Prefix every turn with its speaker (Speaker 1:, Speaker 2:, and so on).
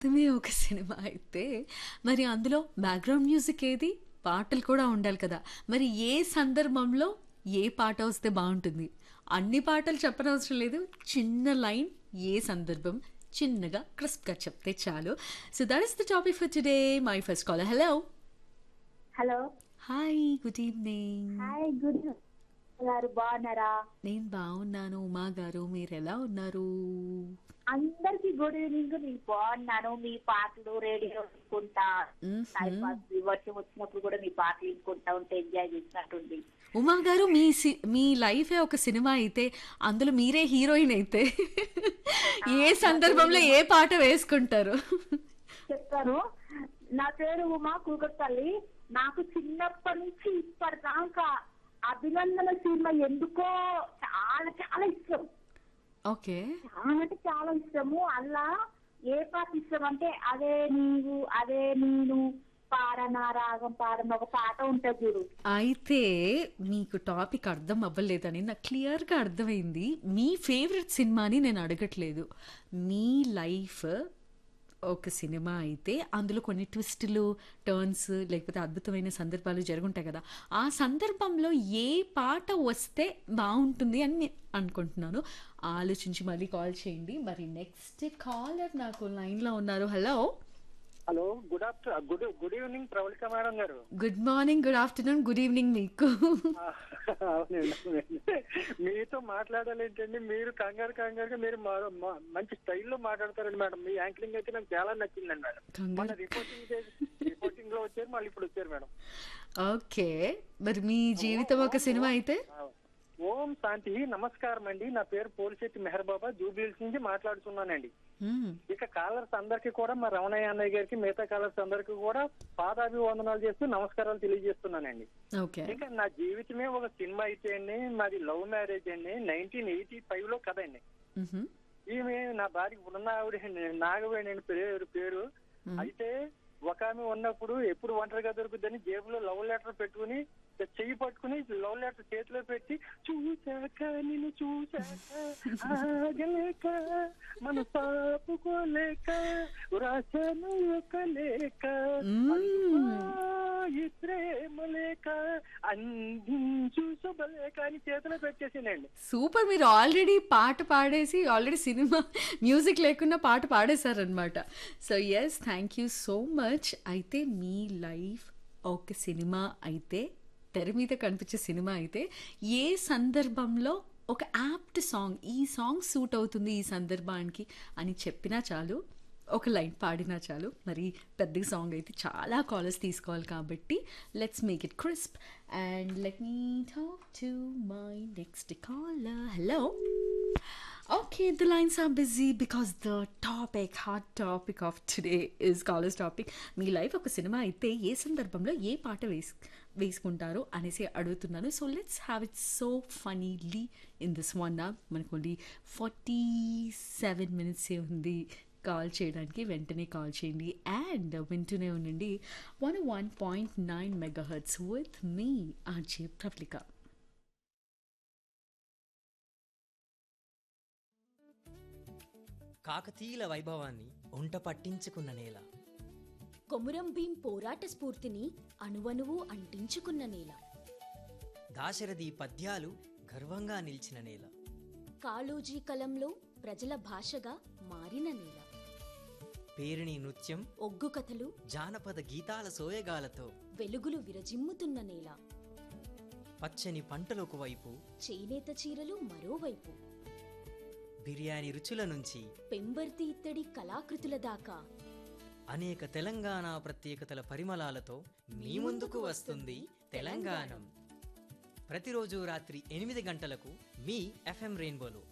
Speaker 1: మొత్తమే ఒక సినిమా అయితే మరి అందులో బ్యాక్గ్రౌండ్ మ్యూజిక్ ఏది పాటలు కూడా ఉండాలి కదా మరి ఏ సందర్భంలో ఏ పాట వస్తే బాగుంటుంది అన్ని పాటలు చెప్పనవసరం లేదు చిన్న లైన్ ఏ సందర్భం చిన్నగా క్రిస్ప్గా చెప్తే చాలు so that is the topic for today my first call hello
Speaker 2: hello
Speaker 1: hi good evening
Speaker 2: hi good గారు బాగున్నారా
Speaker 1: నేను బాగున్నాను ఉమా గారు మీరు ఎలా ఉన్నారు
Speaker 2: అందరికి గుడ్ ఈవినింగ్ నేను బాగున్నాను మీ పాటలు రేడియో వినుకుంటా
Speaker 1: మ్మ్.
Speaker 2: టైం పాస్ వర్షం వచ్చినప్పుడు కూడా మీ పాటలు వినుకుంటా ఉంటే ఎంజాయ్ చేసినట్టుంది
Speaker 1: ఉమా గారు మీ సి- మీ లైఫే ఒక సినిమా అయితే అందులో మీరే హీరోయిన్ అయితే ఏ సందర్భంలో ఏ పాట వేసుకుంటారు
Speaker 2: చెప్తాను నా పేరు ఉమా కూకట్పల్లి నాకు చిన్నప్పటి నుంచి ఇప్పటిదాకా అభినందన సినిమా ఎందుకో చాలా చాలా ఇష్టం
Speaker 1: ఓకే
Speaker 2: చాలా అంటే చాలా ఇష్టము అలా ఏ పాట ఇష్టం అంటే అదే నీవు అదే నేను పాడనా రాగం పాడన ఒక పాట ఉంటుంది చూడు
Speaker 1: అయితే మీకు టాపిక్ అర్థం అవ్వలేదని నాకు క్లియర్గా అర్థమైంది మీ ఫేవరెట్ సినిమాని నేను అడగట్లేదు మీ లైఫ్ ఒక సినిమా అయితే అందులో కొన్ని ట్విస్టులు టర్న్స్ లేకపోతే అద్భుతమైన సందర్భాలు జరుగుంటాయి కదా ఆ సందర్భంలో ఏ పాట వస్తే బాగుంటుంది అని నేను అనుకుంటున్నాను ఆలోచించి మళ్ళీ కాల్ చేయండి మరి నెక్స్ట్ కాలర్ నాకు లైన్లో ఉన్నారు hello
Speaker 3: hello good after good good evening Pravalika madam గారు
Speaker 1: good morning good afternoon good evening మీకు
Speaker 3: ఆ, అవునండి అవునండి. మీతో మాట్లాడాలి ఏంటండి మీరు కంగారు కంగారుగా మీరు మా- మా- మంచి స్టైల్లో మాట్లాడతారండి మేడం మీ యాంకరింగ్ అయితే నాకు చాలా నచ్చిందండి మేడం
Speaker 1: కంగారు
Speaker 3: మొన్న రిపోర్టింగ్ చేసి రిపోర్టింగ్ లో వచ్చారు మళ్ళీ ఇప్పుడు వచ్చారు మేడం
Speaker 1: ఓకే మరి మీ జీవితం ఒక సినిమా అయితే
Speaker 3: ఆ, ఓం శాంతి నమస్కారం అండి నా పేరు పోలిశెట్టి మెహర్ బాబా జూబిల్స్ నుంచి మాట్లాడుతున్నానండి
Speaker 1: మ్మ్.
Speaker 3: ఇక కాలర్స్ అందరికీ కూడా మా రమణయ్య అన్నయ్య గారికి మిగతా కాలర్స్ అందరికీ కూడా పాదాభివందనాలు చేస్తూ నమస్కారాలు తెలియజేస్తున్నానండి
Speaker 1: ఓకే
Speaker 3: ఇంకా నా జీవితమే ఒక సినిమా అయితే అండి మాది లవ్ మ్యారేజ్ అండి నైన్టీన్ ఎయిటీ ఫైవ్ లో కథ అండి
Speaker 1: మ్హూ.
Speaker 3: ఈమె నా భార్య ఇప్పుడున్న ఆవిడ నాగవేణి అని పేరు పేరు అయితే ఒక ఆమె ఉన్నప్పుడు ఎప్పుడు ఒంటరిగా దొరుకుద్దని జేబులో లవ్ లెటర్ పెట్టుకుని చెయ్యి పట్టుకుని లవ్ లెటర్ చేతిలో పెట్టి చూశాక నిన్ను చూశాక ఆగలేక మన సాపుకోలేక రాశాను ఒక లేక
Speaker 1: మ్మ్.
Speaker 3: ఈ ప్రేమ లేక అందించు శుభలేక అని చేతిలో పెట్టేసిందండి
Speaker 1: సూపర్ మీరు ఆల్రెడీ పాట పాడేసి ఆల్రెడీ సినిమా మ్యూజిక్ లేకుండా పాట పాడేశారనమాట so yes thank you so much అయితే మీ లైఫ్ ఒక సినిమా అయితే తెర మీద కనిపించే సినిమా అయితే ఏ సందర్భంలో ఒక యాప్ట్ సాంగ్ ఈ సాంగ్ సూట్ అవుతుంది ఈ సందర్భానికి అని చెప్పినా చాలు ఒక లైన్ పాడినా చాలు మరి పెద్ద సాంగ్ అయితే చాలా కాలర్స్ తీసుకోవాలి కాబట్టి let's make it crisp and let me talk to my next caller hello Okay, the lines are busy because the topic, hot topic of today is college topic మీ life ఒక cinema అయితే ఏ సందర్భంలో ఏ పాట వేస్ వేసుకుంటారో అనేసి అడుగుతున్నాను so let's have it so funnily in this one hour మనకు ఓన్లీ ఫార్టీ సెవెన్ మినిట్సే ఉంది కాల్ చేయడానికి వెంటనే కాల్ చేయండి అండ్ వింటూనే ఉండండి one one point nine megahertz with మీ ఆర్జే ప్రఫ్లిక
Speaker 4: కాకతీయుల వైభవాన్ని ఒంట పట్టించుకున్న నేల
Speaker 5: కొమురం భీం పోరాట స్ఫూర్తిని అణువణువు అంటించుకున్న నేల
Speaker 4: దాశరథి పద్యాలు గర్వంగా నిలిచిన నేల
Speaker 5: కాళోజీ కలంలో ప్రజల భాషగా మారిన నేల
Speaker 4: పేరిణి నృత్యం
Speaker 5: ఒగ్గు కథలు
Speaker 4: జానపద గీతాల సోయగాలతో
Speaker 5: వెలుగులు విరజిమ్ముతున్న నేల
Speaker 4: పచ్చని పంటలకు వైపు
Speaker 5: చేనేత చీరలు మరోవైపు
Speaker 4: బిర్యానీ రుచుల నుంచి
Speaker 5: పెంబర్తి ఇత్తడి కళాకృతుల దాకా
Speaker 4: అనేక తెలంగాణ ప్రత్యేకతల పరిమళాలతో మీ ముందుకు వస్తుంది తెలంగాణం ప్రతిరోజు రాత్రి ఎనిమిది గంటలకు మీ ఎఫ్ఎం రెయిన్బోలో